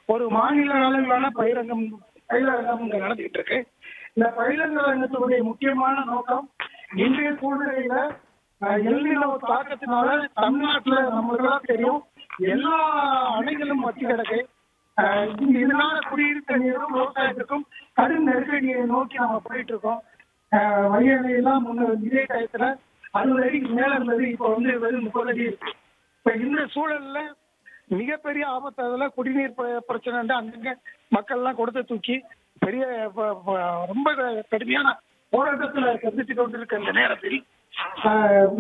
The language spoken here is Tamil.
ஒரு மாநில அளவிலான பயிரங்கம் பயிலரங்கம் இங்க நடந்துகிட்டு இருக்கு இந்த பயிலரங்கத்தினுடைய முக்கியமான நோக்கம் இன்றைய சூழ்நிலையில அஹ், எல்நிலோ தாக்கத்தினால தமிழ்நாட்டுல நம்மளுக்கெல்லாம் தெரியும் எல்லா அணைகளும் வற்றி கிடக்கு அஹ், இதனால குடியிருப்பு நீரும் விவசாயத்துக்கும் கடும் நெருக்கடியை நோக்கி நம்ம போயிட்டு இருக்கோம் அஹ், வைகை அணையெல்லாம் முன்ன இதே டயத்துல அறுபது அடிக்கு மேல இருந்தது இப்போ வந்து வெறும் முப்பது அடி இருக்கு இப்ப இந்த சூழல்ல மிகப்பெரிய ஆபத்து அதுல குடிநீர் பிர- பிரச்சனை வந்து அங்கங்க மக்கள் எல்லாம் கொடுத்து தூக்கி பெரிய ப- ப- ரொம்ப கடுமையான போராட்டத்துல சந்தித்து கொண்டிருக்க இந்த நேரத்தில் ஆஹ்,